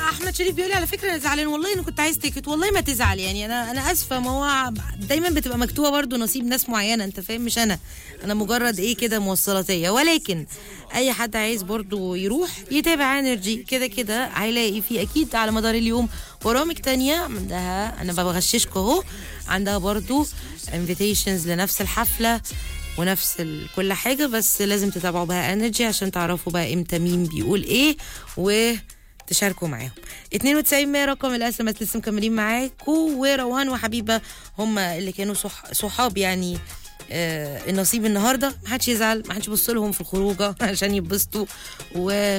احمد شريف بيقول لي على فكره انا زعلان والله انا كنت عايز تيكت والله ما تزعل يعني انا انا اسفه ما هو دايما بتبقى مكتوبه برضو نصيب ناس معينه انت فاهم مش انا انا مجرد ايه كده موصلاتيه ولكن اي حد عايز برضو يروح يتابع انرجي كده كده هيلاقي في اكيد على مدار اليوم برامج تانية عندها انا بغششكم اهو عندها برضو انفيتيشنز لنفس الحفله ونفس ال- كل حاجة بس لازم تتابعوا بقى انرجي عشان تعرفوا بقى امتى مين بيقول ايه وتشاركوا معاهم 92 100 رقم الاس ام اس لسه مكملين معاكم وروان وحبيبه هم اللي كانوا صح صحاب يعني آه النصيب النهارده ما حدش يزعل ما حدش يبص لهم في الخروجه عشان يتبسطوا و